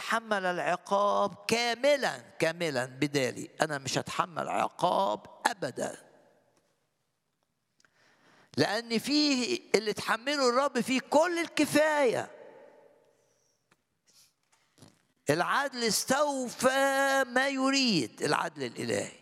اتحمل العقاب كاملا كاملا بدالي انا مش هتحمل عقاب ابدا لان فيه اللي تحمله الرب فيه كل الكفايه العدل استوفى ما يريد العدل الالهي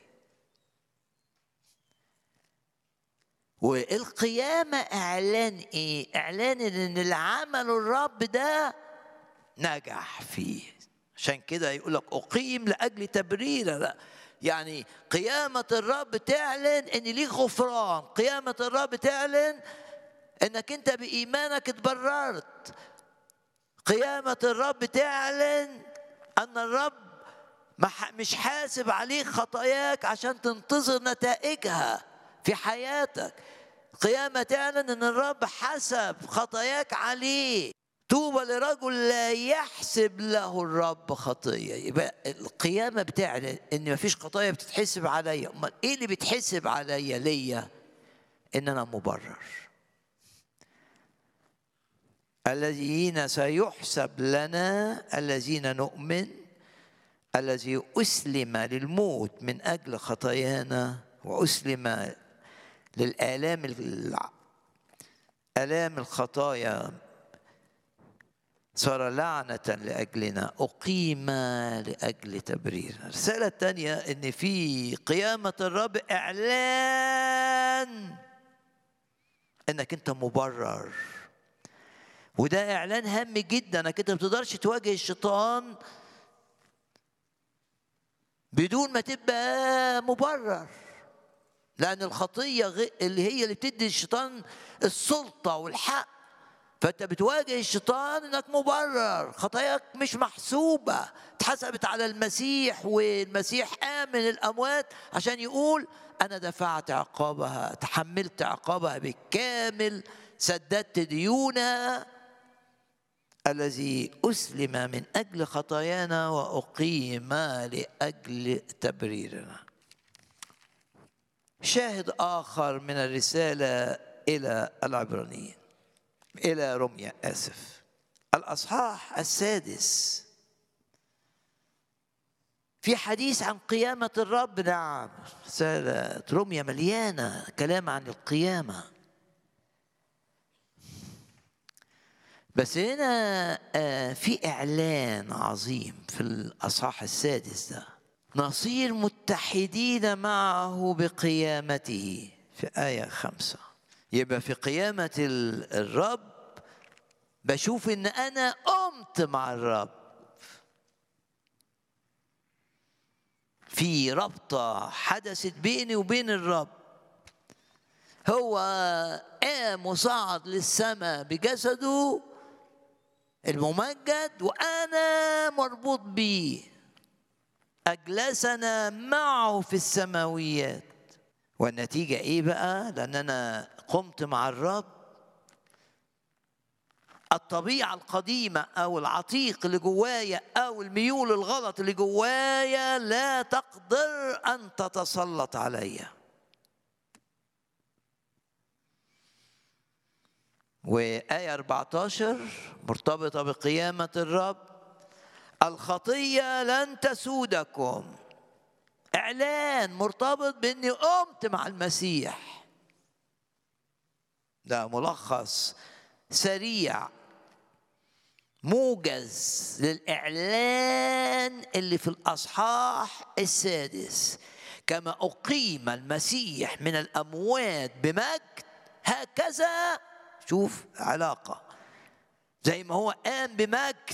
والقيامة إعلان إيه؟ إعلان إن اللي عمله الرب ده نجح فيه عشان كده يقول لك أقيم لأجل تبرير لا يعني قيامة الرب تعلن إن ليك غفران قيامة الرب تعلن إنك أنت بإيمانك اتبررت قيامة الرب تعلن أن الرب مش حاسب عليك خطاياك عشان تنتظر نتائجها في حياتك قيامة تعلن ان الرب حسب خطاياك عليه طوبى لرجل لا يحسب له الرب خطيه يبقى القيامه بتعلن ان مفيش خطايا بتتحسب عليا امال ايه اللي بيتحسب عليا ليا ان انا مبرر الذين سيحسب لنا الذين نؤمن الذي اسلم للموت من اجل خطايانا واسلم للآلام آلام الخطايا صار لعنة لأجلنا أقيم لأجل تبرير الرسالة الثانية إن في قيامة الرب إعلان إنك أنت مبرر وده إعلان هام جدا إنك أنت ما بتقدرش تواجه الشيطان بدون ما تبقى مبرر لأن الخطية اللي هي اللي بتدي الشيطان السلطة والحق فأنت بتواجه الشيطان إنك مبرر خطاياك مش محسوبة اتحسبت على المسيح والمسيح قام من الأموات عشان يقول أنا دفعت عقابها تحملت عقابها بالكامل سددت ديونها الذي أسلم من أجل خطايانا وأقيم لأجل تبريرنا شاهد آخر من الرسالة إلى العبرانيين إلى رمية آسف الأصحاح السادس في حديث عن قيامة الرب نعم رسالة رمية مليانة كلام عن القيامة بس هنا في إعلان عظيم في الأصحاح السادس ده نصير متحدين معه بقيامته في آية خمسة يبقى في قيامة الرب بشوف إن أنا قمت مع الرب في ربطة حدثت بيني وبين الرب هو قام وصعد للسماء بجسده الممجد وأنا مربوط بيه أجلسنا معه في السماويات والنتيجة إيه بقى؟ لأن أنا قمت مع الرب الطبيعة القديمة أو العتيق اللي جوايا أو الميول الغلط اللي جوايا لا تقدر أن تتسلط عليا وآية 14 مرتبطة بقيامة الرب الخطية لن تسودكم إعلان مرتبط بإني قمت مع المسيح ده ملخص سريع موجز للإعلان اللي في الأصحاح السادس كما أقيم المسيح من الأموات بمجد هكذا شوف علاقة زي ما هو قام بمجد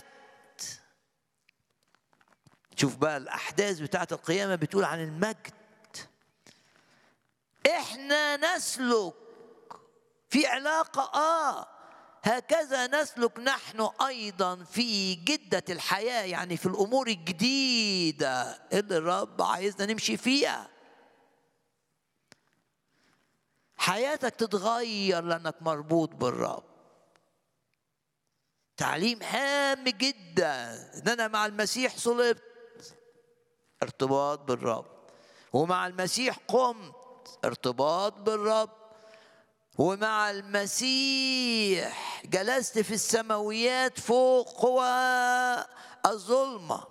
شوف بقى الأحداث بتاعت القيامة بتقول عن المجد إحنا نسلك في علاقة آه هكذا نسلك نحن أيضا في جدة الحياة يعني في الأمور الجديدة اللي الرب عايزنا نمشي فيها حياتك تتغير لأنك مربوط بالرب تعليم هام جدا ان انا مع المسيح صلبت ارتباط بالرب ومع المسيح قمت ارتباط بالرب ومع المسيح جلست في السماويات فوق قوى الظلمة